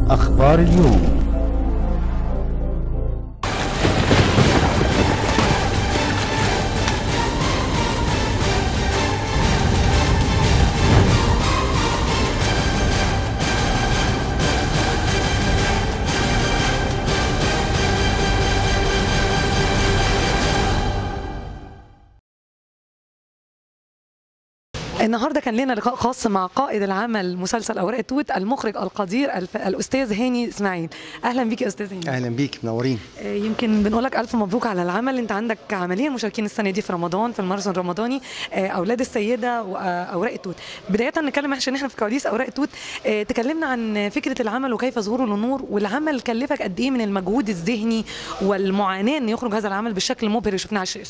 أخبار اليوم النهارده كان لنا لقاء خاص مع قائد العمل مسلسل اوراق التوت المخرج القدير الف... الاستاذ هاني اسماعيل اهلا بيك يا استاذ هاني اهلا بيك منورين آه، يمكن بنقول لك الف مبروك على العمل انت عندك عملين مشاركين السنه دي في رمضان في الماراثون الرمضاني آه، اولاد السيده واوراق التوت بدايه نتكلم عشان احنا في كواليس اوراق التوت آه، تكلمنا عن فكره العمل وكيف ظهوره للنور والعمل كلفك قد ايه من المجهود الذهني والمعاناه ان يخرج هذا العمل بالشكل المبهر اللي شفناه على الشاشه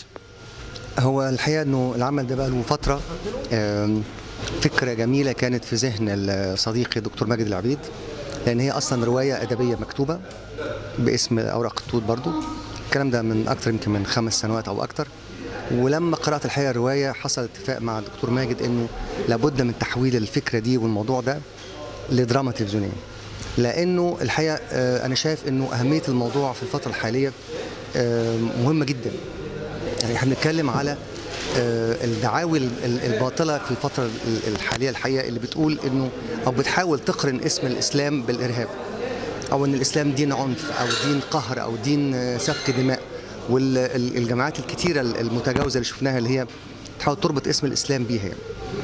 هو الحقيقه انه العمل ده بقى له فتره آم، فكره جميله كانت في ذهن صديقي دكتور ماجد العبيد لان هي اصلا روايه ادبيه مكتوبه باسم اوراق التوت برضو الكلام ده من اكتر يمكن من خمس سنوات او اكتر ولما قرات الحقيقه الروايه حصل اتفاق مع الدكتور ماجد انه لابد من تحويل الفكره دي والموضوع ده لدراما تلفزيونيه لانه الحقيقه آه، انا شايف انه اهميه الموضوع في الفتره الحاليه آه، مهمه جدا يعني احنا بنتكلم على آه، الدعاوي ال- ال- الباطله في الفتره ال- الحاليه الحقيقه اللي بتقول انه او بتحاول تقرن اسم الاسلام بالارهاب او ان الاسلام دين عنف او دين قهر او دين آه، سفك دماء والجماعات الكتيره المتجاوزه اللي شفناها اللي هي تحاول تربط اسم الاسلام بيها يعني.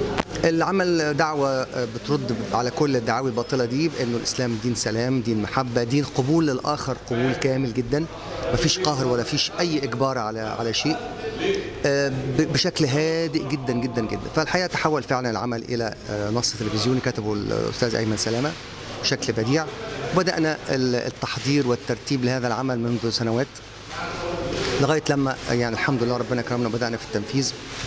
العمل دعوة بترد على كل الدعاوي الباطلة دي بأنه الإسلام دين سلام دين محبة دين قبول للآخر قبول كامل جدا مفيش قهر ولا فيش أي إجبار على على شيء آه، ب- بشكل هادئ جدا جدا جدا فالحقيقة تحول فعلا العمل إلى آه، نص تلفزيوني كتبه الأستاذ أيمن سلامة بشكل بديع بدأنا ال- التحضير والترتيب لهذا العمل منذ سنوات لغايه لما يعني الحمد لله ربنا كرمنا وبدانا في التنفيذ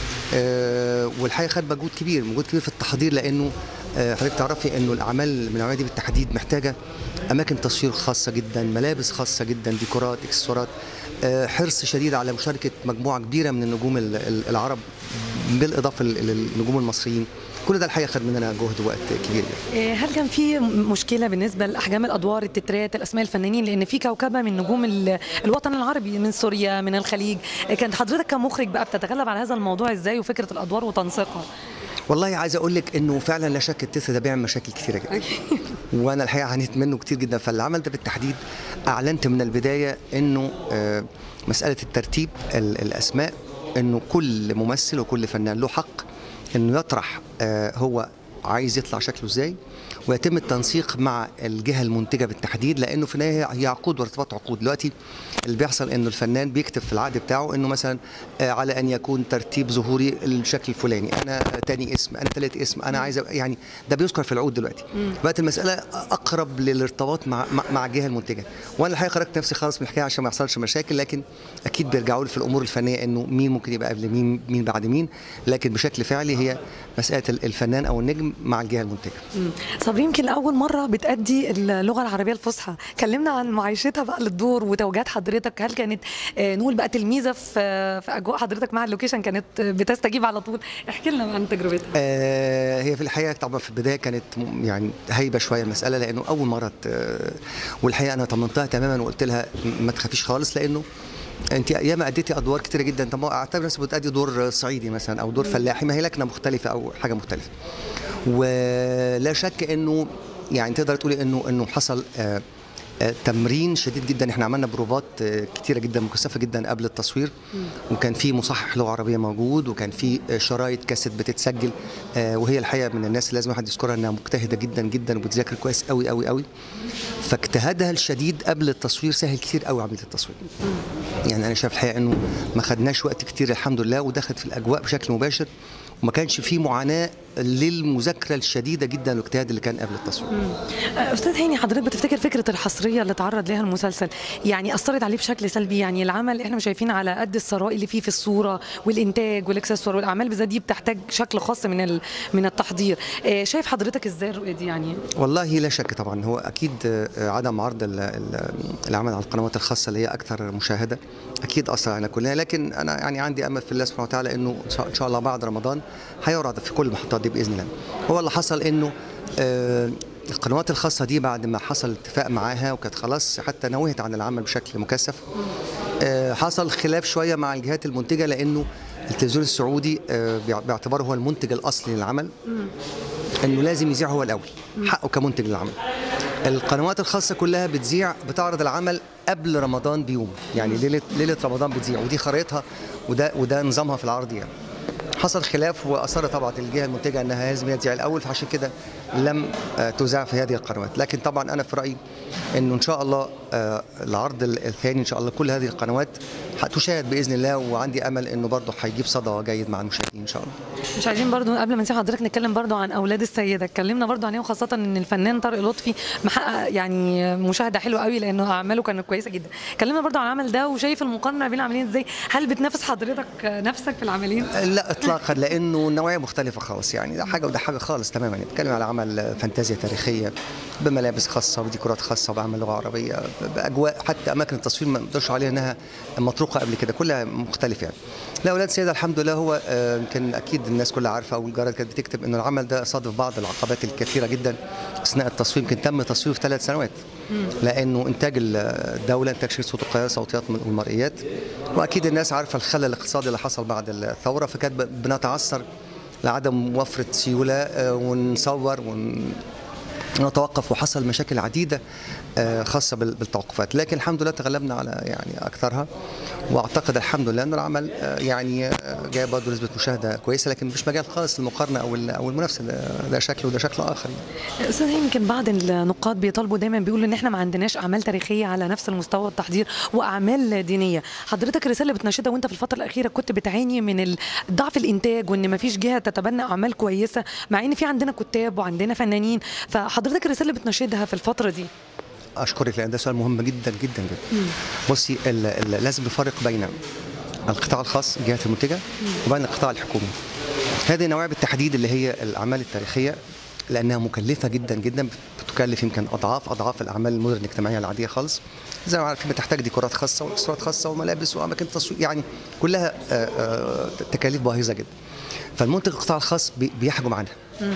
آه، والحقيقه خد مجهود كبير مجهود كبير في التحضير لانه آه، حضرتك تعرفي انه الاعمال من الاعمال دي بالتحديد محتاجه اماكن تصوير خاصه جدا ملابس خاصه جدا ديكورات اكسسوارات آه، حرص شديد على مشاركه مجموعه كبيره من النجوم ال- ال- العرب بالاضافه لل- للنجوم المصريين كل ده الحقيقه خد مننا جهد وقت كبير يعني. إيه، هل كان في مشكله بالنسبه لاحجام الادوار التترات الاسماء الفنانين لان في كوكبه من نجوم ال- الوطن العربي من سوريا من الخليج إيه، كانت حضرتك كمخرج بقى بتتغلب على هذا الموضوع ازاي وفكره الادوار وتنسيقها والله عايز اقول لك انه فعلا لا شك التتر ده بيعمل مشاكل كتيره جدا وانا الحقيقه عانيت منه كتير جدا فالعمل ده بالتحديد اعلنت من البدايه انه آه، مساله الترتيب ال- الاسماء انه كل ممثل وكل فنان له حق انه يطرح آه، هو عايز يطلع شكله ازاي ويتم التنسيق مع الجهه المنتجه بالتحديد لانه في النهايه هي عقود وارتباط عقود دلوقتي اللي بيحصل انه الفنان بيكتب في العقد بتاعه انه مثلا آه، على ان يكون ترتيب ظهوري الشكل الفلاني انا تاني اسم انا ثالث اسم انا عايز أبقى- يعني ده بيذكر في العقود دلوقتي بقت المساله اقرب للارتباط مع مع, مع الجهه المنتجه وانا الحقيقه خرجت نفسي خالص من الحكايه عشان ما يحصلش مشاكل لكن اكيد بيرجعوا لي في الامور الفنيه انه مين ممكن يبقى قبل مين مين بعد مين لكن بشكل فعلي هي مساله الفنان او النجم مع الجهه المنتجه مم. صبري يمكن لاول مره بتأدي اللغه العربيه الفصحى كلمنا عن معايشتها بقى للدور وتوجيهات حضرتك هل كانت آه، نقول بقى تلميذه في في اجواء حضرتك مع اللوكيشن كانت بتستجيب على طول احكي لنا عن تجربتها آه، هي في الحقيقه طبعا في البدايه كانت م- يعني هايبه شويه المساله لانه اول مره ت- والحقيقه انا طمنتها تماما وقلت لها م- ما تخافيش خالص لانه انت ياما اديتي ادوار كتيره جدا طب ما اعتبر نفسك بتادي دور صعيدي مثلا او دور فلاحي ما هي لكنه مختلفه او حاجه مختلفه ولا شك انه يعني تقدر تقولي انه انه حصل آه، آه، تمرين شديد جدا احنا عملنا بروفات آه، كتيره جدا مكثفه جدا قبل التصوير وكان في مصحح لغه عربيه موجود وكان في آه، شرايط كاسيت بتتسجل آه، وهي الحقيقه من الناس اللي لازم واحد يذكرها انها مجتهده جدا جدا وبتذاكر كويس قوي قوي قوي فاجتهادها الشديد قبل التصوير سهل كتير قوي عمليه التصوير يعني انا شايف الحقيقه انه ما خدناش وقت كتير الحمد لله ودخلت في الاجواء بشكل مباشر وما كانش في معاناه للمذاكره الشديده جدا والاجتهاد اللي كان قبل التصوير آه، استاذ هاني حضرتك بتفتكر فكره الحصريه اللي تعرض لها المسلسل يعني اثرت عليه بشكل سلبي يعني العمل احنا شايفين على قد الثراء اللي فيه في الصوره والانتاج والاكسسوار والاعمال بالذات دي بتحتاج شكل خاص من ال- من التحضير آه، شايف حضرتك ازاي الرؤيه دي يعني والله لا شك طبعا هو اكيد آه، عدم عرض ال- ال- العمل على القنوات الخاصه اللي هي اكثر مشاهده اكيد اثر علينا كلنا لكن انا يعني عندي امل في الله سبحانه وتعالى انه إن شاء- ان شاء الله بعد رمضان هيعرض في كل المحطات دي باذن الله هو اللي حصل انه آه، القنوات الخاصه دي بعد ما حصل اتفاق معاها وكانت خلاص حتى نوهت عن العمل بشكل مكثف آه، حصل خلاف شويه مع الجهات المنتجه لانه التلفزيون السعودي آه، بيع- باعتباره هو المنتج الاصلي للعمل انه لازم يذيع هو الاول حقه كمنتج للعمل القنوات الخاصه كلها بتذيع بتعرض العمل قبل رمضان بيوم يعني ليله ليله رمضان بتذيع ودي خريطها وده وده نظامها في العرض يعني حصل خلاف واصر طبعا الجهه المنتجه انها لازم هي تذيع الاول فعشان كده لم آه، تذاع في هذه القنوات لكن طبعا انا في رايي انه ان شاء الله آه، العرض الثاني ان شاء الله كل هذه القنوات هتشاهد باذن الله وعندي امل انه برضه هيجيب صدى جيد مع المشاهدين ان شاء الله مش عايزين برضو قبل ما نسيب حضرتك نتكلم برضو عن اولاد السيده اتكلمنا برضو عليهم خاصه ان الفنان طارق لطفي محقق يعني مشاهده حلوه قوي لانه اعماله كانت كويسه جدا اتكلمنا برضو عن العمل ده وشايف المقارنه بين العملين ازاي هل بتنافس حضرتك نفسك في العملين لا اطلاقا لانه النوعيه مختلفه خالص يعني ده حاجه وده حاجه خالص تماما يعني بتكلم على عمل فانتازيا تاريخيه بملابس خاصه وديكورات خاصه وبعمل لغه عربيه ب- باجواء حتى اماكن التصوير ما نقدرش عليها انها مطروقه قبل كده كلها مختلف يعني لا اولاد سيده الحمد لله هو آه، يمكن اكيد الناس كلها عارفه او الجرايد كانت بتكتب انه العمل ده صادف بعض العقبات الكثيره جدا اثناء التصوير يمكن تم تصويره في ثلاث سنوات لانه انتاج الدوله انتاج شركه صوت القاهره صوتيات والمرئيات واكيد الناس عارفه الخلل الاقتصادي اللي حصل بعد الثوره فكانت ب- بنتعثر لعدم موفره سيوله آه، ونصور ون نتوقف وحصل مشاكل عديده آه، خاصه بال- بالتوقفات لكن الحمد لله تغلبنا على يعني اكثرها واعتقد الحمد لله ان العمل آه، يعني آه، جاي برضه نسبه مشاهده كويسه لكن مفيش مجال خالص للمقارنه او ال- او المنافسه ده, ده شكل وده شكل اخر يعني. استاذ هاني يمكن بعض النقاد بيطالبوا دايما بيقولوا ان احنا ما عندناش اعمال تاريخيه على نفس المستوى التحضير واعمال دينيه حضرتك الرساله اللي بتناشدها وانت في الفتره الاخيره كنت بتعاني من ال- ضعف الانتاج وان ما فيش جهه تتبنى اعمال كويسه مع ان في عندنا كتاب وعندنا فنانين فحضرتك الرساله اللي بتناشدها في الفتره دي اشكرك لان ده سؤال مهم جدا جدا جدا بصي ال- ال- لازم نفرق بين القطاع الخاص الجهات المنتجه وبين القطاع الحكومي هذه النوعيه بالتحديد اللي هي الاعمال التاريخيه لانها مكلفه جدا جدا بتكلف يمكن اضعاف اضعاف الاعمال المدن الاجتماعيه العاديه خالص زي ما عارفين بتحتاج ديكورات خاصه واكسسوارات خاصه وملابس واماكن تصوير يعني كلها آه، آه، تكاليف باهظه جدا فالمنتج القطاع الخاص بي- بيحجم عنها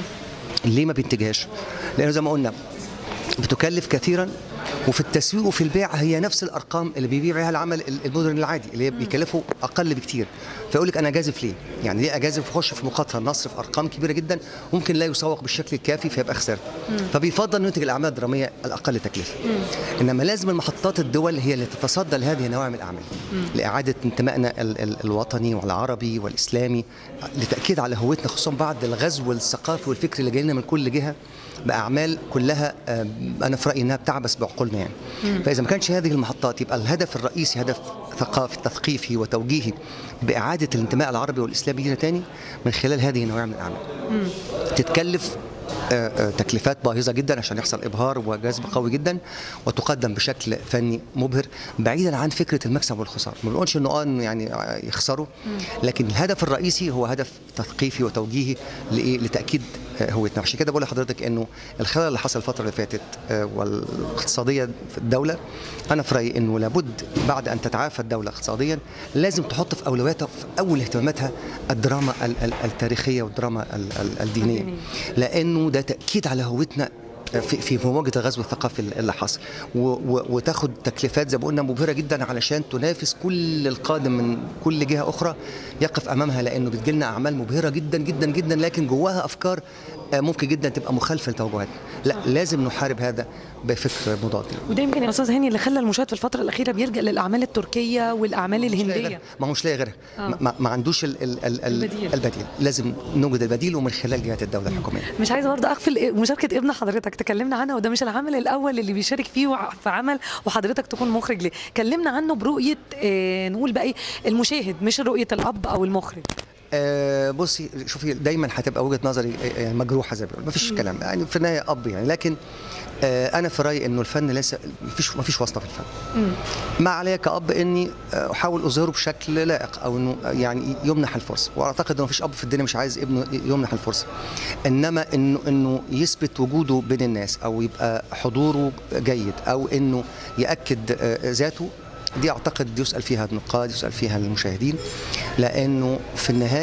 ليه ما بينتجهاش؟ لانه زي ما قلنا بتكلف كثيرا وفي التسويق وفي البيع هي نفس الارقام اللي بيبيع بيها العمل المدن العادي اللي هي بيكلفوا اقل بكتير فيقول لك انا اجازف ليه؟ يعني ليه اجازف واخش في مقاطعه نصرف ارقام كبيره جدا ممكن لا يسوق بالشكل الكافي فيبقى خسرت فبيفضل ننتج الاعمال الدراميه الاقل تكلفه انما لازم المحطات الدول هي اللي تتصدى لهذه النوع من الاعمال لاعاده انتمائنا ال- ال- الوطني والعربي والاسلامي لتاكيد على هويتنا خصوصا بعد الغزو الثقافي والفكري اللي جاي لنا من كل جهه باعمال كلها آم، انا في رايي انها بتعبث بعقولنا يعني فاذا ما كانش هذه المحطات يبقى الهدف الرئيسي هدف ثقافي تثقيفي وتوجيهي باعاده الانتماء العربي والاسلامي لينا تاني من خلال هذه النوعيه من الاعمال تتكلف آه، آه، تكلفات باهظه جدا عشان يحصل ابهار وجذب قوي جدا وتقدم بشكل فني مبهر بعيدا عن فكره المكسب والخساره ما بنقولش انه اه إنه يعني آه، يخسروا لكن الهدف الرئيسي هو هدف تثقيفي وتوجيهي لايه لتاكيد آه، هويتنا عشان كده بقول لحضرتك انه الخلل اللي حصل الفتره اللي فاتت آه، والاقتصاديه في الدوله انا في رايي انه لابد بعد ان تتعافى الدوله اقتصاديا لازم تحط في اولوياتها في اول اهتماماتها الدراما ال- ال- التاريخيه والدراما ال- ال- الدينيه الدينية. لانه ده تاكيد على هويتنا في في في مواجهه الغزو الثقافي اللي حصل و- و- وتاخد تكلفات زي ما قلنا مبهره جدا علشان تنافس كل القادم من كل جهه اخرى يقف امامها لانه بتجيلنا اعمال مبهره جدا جدا جدا لكن جواها افكار آه، ممكن جدا تبقى مخالفه لتوجهاتنا لا لازم نحارب هذا بفكر مضاد وده يمكن يا استاذ هاني اللي خلى المشاهد في الفتره الاخيره بيلجا للاعمال التركيه والاعمال مش لاقي الهنديه غيرها. ما هو مش لاقي غيرها آه. ما, ما عندوش ال ال ال ال البديل. البديل لازم نوجد البديل ومن خلال جهات الدوله الحكوميه مش عايزه برضه اغفل مشاركه ابن حضرتك تكلمنا عنها وده مش العمل الاول اللي بيشارك فيه وع- في عمل وحضرتك تكون مخرج ليه كلمنا عنه برؤيه آه نقول بقى ايه المشاهد مش رؤيه الاب او المخرج آه بصي شوفي دايما هتبقى وجهه نظري آه، يعني مجروحه زي ما بيقولوا مفيش كلام يعني في النهايه اب يعني لكن آه انا في رايي انه الفن ليس مفيش مفيش واسطه في الفن ما علي كاب اني آه، احاول اظهره بشكل لائق او انه يعني يمنح الفرصه واعتقد انه مفيش اب في الدنيا مش عايز ابنه يمنح الفرصه انما انه انه يثبت وجوده بين الناس او يبقى حضوره جيد او انه ياكد آه، ذاته دي اعتقد يسال فيها النقاد يسال فيها المشاهدين لانه في النهايه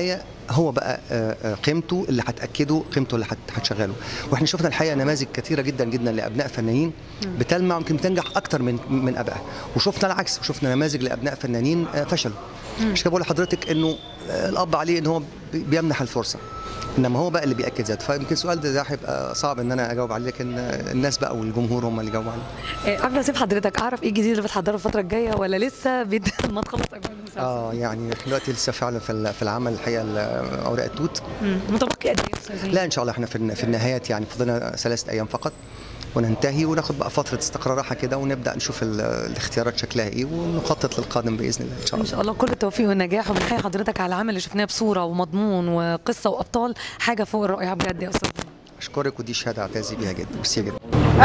هو بقى آه، آه، قيمته اللي هتاكده قيمته اللي هت- هتشغله واحنا شفنا الحقيقه نماذج كثيره جدا جدا لابناء فنانين بتلمع ويمكن بتنجح اكتر من من ابائها وشفنا العكس وشفنا نماذج لابناء فنانين آه، فشلوا مش كده بقول لحضرتك انه آه، الاب عليه ان هو بي- بيمنح الفرصه انما هو بقى اللي بياكد ذاته فيمكن السؤال ده ده هيبقى صعب ان انا اجاوب عليه لكن آه، الناس بقى والجمهور هم اللي جاوبوا عليه آه، قبل اسيب حضرتك اعرف ايه الجديد اللي بتحضره الفتره الجايه ولا لسه بد... ما تخلص اجواء المسلسل اه يعني إحنا دلوقتي لسه فعلا في ال- في العمل الحقيقه ال- اوراق التوت مم. متبقي قد ايه يا أستاذ لا ان شاء الله احنا في الن- في النهايات يعني فاضلنا ثلاثة ايام فقط وننتهي وناخد بقى فتره استقرار راحه كده ونبدا نشوف ال- الاختيارات شكلها ايه ونخطط للقادم باذن الله ان شاء ان الله شاء الله كل التوفيق والنجاح وبنحيي حضرتك على العمل اللي شفناه بصوره ومضمون وقصه وابطال حاجه فوق الرائعه بجد يا استاذ اشكرك ودي شهاده اعتز بيها جدا ميرسي جدا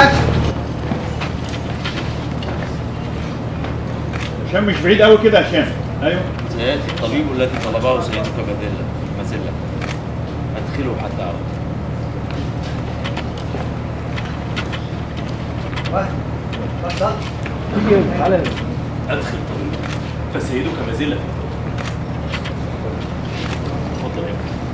هشام مش بعيد قوي كده يا هشام ايوه سيأتي الطبيب الذي طلبه سيدك بدلا مزلة أدخله حتى أعود أدخل طبيب فسيدك مزلة تفضل يا ابني